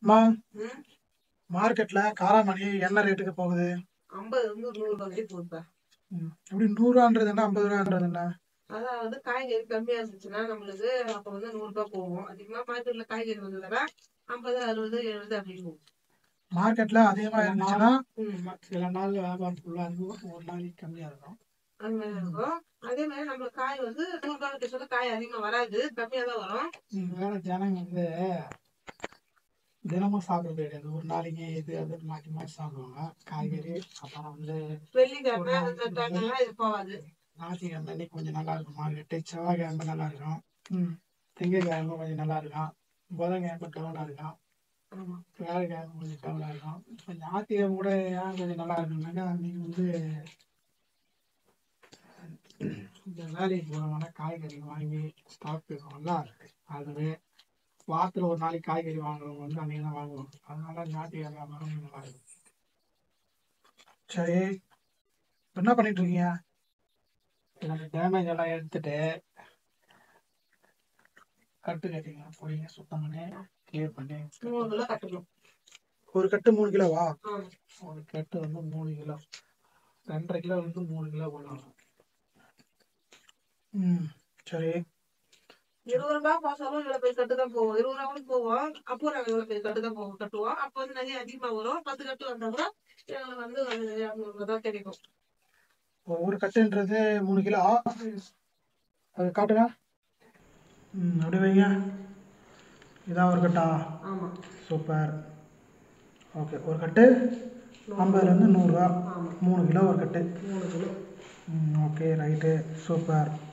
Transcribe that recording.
அம்மா ம் மார்க்கெட்ல காராமணி என்ன ரேட்டுக்கு போகுது ஐம்பது வந்து நூறு ரூபாய் வரைக்கும் போகுதுப்பா ம், எப்படி நூறுரூவான்றது என்ன ஐம்பது ரூபான்றது என்ன அதாவது காய்கறி கம்மியா இருந்துச்சுன்னா நம்மளுக்கு அப்ப வந்து நூறு ரூபாய் போகும் அதிகமா மார்க்கெட்ல காய்கறி வந்ததுன்னா ஐம்பது அறுபது எழுபது அப்படின்னு போகும் மார்க்கெட்ல அதிகமா இருந்துச்சுன்னா ம் சில நாள் வியாபாரம் ஃபுல்லாக இருக்கும் ஒரு நாளைக்கு கம்மியாக இருக்கும் அந்த மாதிரி இருக்கும் அதே மாதிரி நம்மளுக்கு காய் வந்து நூறு ரூபாய் கிட்ட சொல்ல காய் அதிகமா வராது கம்மியா தான் வரும் வேற ஜனங்க வந்து தினமும் சாப்பிட கிடையாது ஒரு நாளைக்கு இது அது மாற்றி மாற்றி சாப்பிடுவாங்க காய்கறி அப்புறம் வந்து வெள்ளிக்கிழமை அந்த டைம்லாம் இது போகாது ஞாயிற்றுக்கிழமை அன்னைக்கு கொஞ்சம் நல்லா இருக்கும் மார்க்கெட்டு செவ்வாய்க்கிழமை நல்லா இருக்கும் ம், திங்கட்கிழமை கொஞ்சம் நல்லா இருக்கும் புதன்கிழமை டவுனாக இருக்கும் ஆமா வியாழக்கிழமை கொஞ்சம் டவுனாக இருக்கும் இப்போ ஞாயிற்றுக்கிழமை கூட ஏன் கொஞ்சம் நல்லா இருக்குனாக்கா அன்னைக்கு வந்து இந்த வேலைக்கு போனவங்கன்னா காய்கறி வாங்கி ஸ்டாக் இருக்கும்ல அதுவே வாரத்தில் ஒரு நாளைக்கு காய்கறி வாங்குறவங்க வந்து அன்னைக்கு தான் வாங்குவாங்க அதனால ஞாயிற்றுக்கிழமை வியாபாரம் கொஞ்சம் நல்லா இருக்கும் சரி இப்ப என்ன பண்ணிட்டு இருக்கீங்க அந்த டேமேஜ் எல்லாம் எடுத்துட்டு கட்டு கட்டிங்க போய் சுத்தம் பண்ணி கிளியர் பண்ணி மூணு கிலோ கட்டணும் ஒரு கட்டு மூணு கிலோவா ஆமா ஒரு கட்டு வந்து மூணு கிலோ ரெண்டரை கிலோ வந்து மூணு கிலோ கொள்ளலாம் ம் சரி இருபது ரூபாய் பாசாலும் இவ்வளவு பேர் கட்டு தான் போவோம் இருபது ரூபா கூட போவோம் அப்போ நாங்க இவ்வளவு பேர் கட்டு தான் போவோம் கட்டுவோம் அப்போ வந்து நிறைய அதிகமா வரும் பத்து கட்டு வந்தா கூட எங்களுக்கு வந்து ஒரு இரநூறு ரூபாய் தான் கிடைக்கும் ஒரு கட்டுன்றது மூணு கிலோ அது காட்டுங்க ம் அப்படி வைங்க இதான் ஒரு கட்டா ஆமா சூப்பர் ஓகே ஒரு கட்டு ஐம்பதுலேருந்து நூறுரூவா ஆமா மூணு கிலோ ஒரு கட்டு மூணு கிலோ ம் ஓகே ரைட்டு சூப்பர்